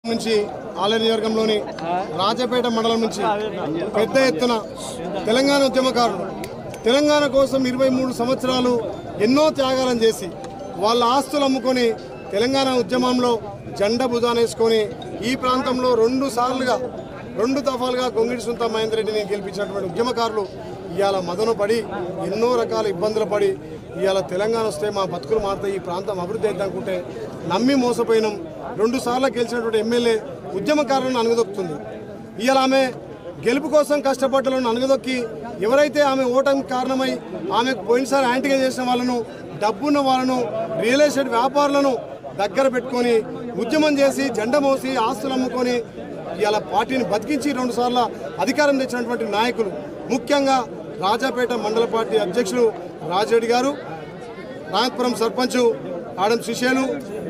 నుంచి ఆలయ నియోజకవర్గంలోని రాజపేట మండలం నుంచి పెద్ద ఎత్తున తెలంగాణ ఉద్యమకారులు తెలంగాణ కోసం ఇరవై మూడు సంవత్సరాలు ఎన్నో త్యాగాలను చేసి వాళ్ళ ఆస్తులు అమ్ముకొని తెలంగాణ ఉద్యమంలో జెండా భుజానేసుకొని ఈ ప్రాంతంలో రెండు సార్లుగా రెండు దఫాలుగా గొంగిడి సుంత మహేందర్ రెడ్డిని గెలిపించినటువంటి ఉద్యమకారులు ఇవాళ మదన పడి ఎన్నో రకాల ఇబ్బందులు పడి ఇవాళ తెలంగాణ వస్తే మా బతుకులు మారుతాయి ఈ ప్రాంతం అభివృద్ధి అవుతానుకుంటే నమ్మి మోసపోయినాం రెండు సార్లు గెలిచినటువంటి ఎమ్మెల్యే ఉద్యమకారులను అనుగదొక్కుతుంది ఇవాళ ఆమె గెలుపు కోసం కష్టపడ్డలను అనుగదొక్కి ఎవరైతే ఆమె ఓటమి కారణమై ఆమెకు పోయినసారి యాంటీగా చేసిన వాళ్ళను డబ్బున్న వాళ్ళను రియల్ ఎస్టేట్ వ్యాపారులను దగ్గర పెట్టుకొని ఉద్యమం చేసి జెండా మోసి ఆస్తులు అమ్ముకొని ఇవాళ పార్టీని బతికించి రెండు సార్లు అధికారం తెచ్చినటువంటి నాయకులు ముఖ్యంగా రాజాపేట మండల పార్టీ అధ్యక్షులు రాజరెడ్డి గారు నాగపురం సర్పంచ్ ఆడం శిష్యులు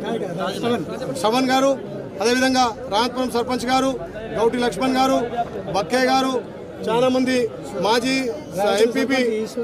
శ్రవణ్ గారు అదేవిధంగా రామపురం సర్పంచ్ గారు గౌటి లక్ష్మణ్ గారు బక్కే గారు చాలా మంది మాజీ ఎంపీపీ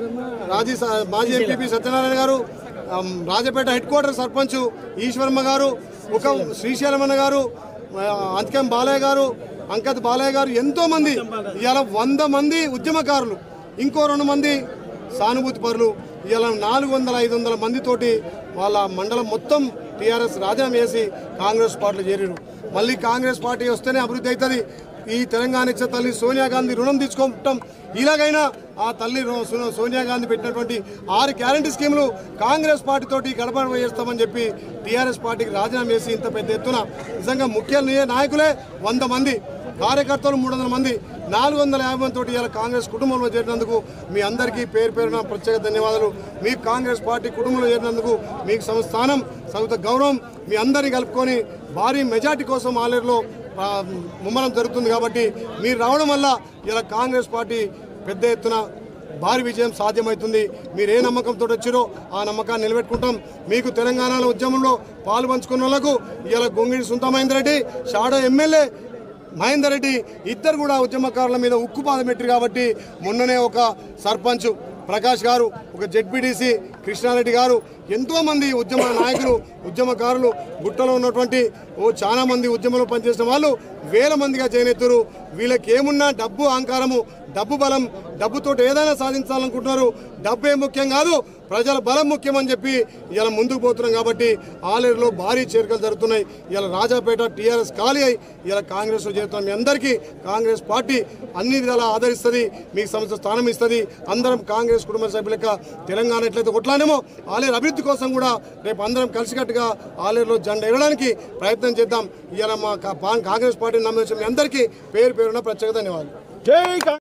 రాజీ మాజీ ఎంపీపీ సత్యనారాయణ గారు ఆమ్, రాజపేట హెడ్ క్వార్టర్ సర్పంచ్ ఈశ్వరమ్మ గారు ఒక శ్రీశైలమన్న గారు ఆ, అంతకం బాలయ్య గారు అంకత్ బాలయ్య గారు ఎంతో మంది ఇవాళ వంద మంది ఉద్యమకారులు ఇంకో రెండు మంది సానుభూతి పరులు ఇవాళ నాలుగు వందల ఐదు వందల మందితోటి వాళ్ళ మండలం మొత్తం టీఆర్ఎస్ రాజీనామా చేసి కాంగ్రెస్ పార్టీలో చేరారు మళ్ళీ కాంగ్రెస్ పార్టీ వస్తేనే అభివృద్ధి అవుతుంది ఈ తెలంగాణ ఇచ్చే తల్లి సోనియా గాంధీ రుణం తీసుకుంటాం ఇలాగైనా ఆ తల్లి రో- సో- సోనియా గాంధీ పెట్టినటువంటి ఆరు గ్యారంటీ స్కీములు కాంగ్రెస్ పార్టీ తోటి గడపడ చేస్తామని చెప్పి టీఆర్ఎస్ పార్టీకి రాజీనామా చేసి ఇంత పెద్ద ఎత్తున నిజంగా ముఖ్య నాయకులే వంద మంది కార్యకర్తలు మూడు వందల మంది నాలుగు వందల యాభై మంది తోటి ఇవాళ కాంగ్రెస్ కుటుంబంలో చేరినందుకు మీ అందరికీ పేరు పేరున ప్రత్యేక ధన్యవాదాలు మీకు కాంగ్రెస్ పార్టీ కుటుంబంలో చేరినందుకు మీకు సమ స్థానం సగుత గౌరవం మీ అందరినీ కలుపుకొని భారీ మెజార్టీ కోసం ఆలేరులో ఆ, ముమ్మరం జరుగుతుంది కాబట్టి మీరు రావడం వల్ల ఇలా కాంగ్రెస్ పార్టీ పెద్ద ఎత్తున భారీ విజయం సాధ్యమవుతుంది మీరు ఏ నమ్మకంతో వచ్చారో ఆ నమ్మకాన్ని నిలబెట్టుకుంటాం మీకు తెలంగాణలో ఉద్యమంలో పాలు పంచుకున్న వాళ్ళకు ఇలా గొంగిడి సుంత మహేందర్ రెడ్డి షాడో ఎమ్మెల్యే మహేందర్ రెడ్డి ఇద్దరు కూడా ఉద్యమకారుల మీద ఉక్కుపాదం పెట్టారు కాబట్టి మొన్ననే ఒక సర్పంచ్ ప్రకాష్ గారు ఒక జెడ్పీటీసీ కృష్ణారెడ్డి గారు ఎంతో మంది ఉద్యమ నాయకులు ఉద్యమకారులు గుట్టలో ఉన్నటువంటి ఓ చాలా మంది ఉద్యమంలో పనిచేసిన వాళ్ళు వేల మందిగా చేయనెత్తురు వీళ్ళకి ఏమున్నా డబ్బు అహంకారము డబ్బు బలం డబ్బుతో ఏదైనా సాధించాలనుకుంటున్నారు డబ్బే ముఖ్యం కాదు ప్రజల బలం ముఖ్యం అని చెప్పి ఇలా ముందుకు పోతున్నాం కాబట్టి ఆలేరులో భారీ చేరికలు జరుగుతున్నాయి ఇలా రాజాపేట టీఆర్ఎస్ ఖాళీ అయి ఇలా కాంగ్రెస్లో చేరుతున్నాం మీ అందరికీ కాంగ్రెస్ పార్టీ అన్ని విధాలా ఆదరిస్తుంది మీకు సంస్థ స్థానం ఇస్తుంది అందరం కాంగ్రెస్ కుటుంబ సభ్యులక తెలంగాణ ఎట్లయితే కొట్లానేమో ఆలేరు అభివృద్ధి కోసం కూడా రేపు అందరం కలిసికట్టుగా ఆలేరులో జెండా ఎగడానికి ప్రయత్నం చేద్దాం ఇలా మా కా- కాంగ్రెస్ పార్టీని నమ్మించిన మీ అందరికీ పేరు పేరున ప్రత్యేక ధన్యవాదాలు జై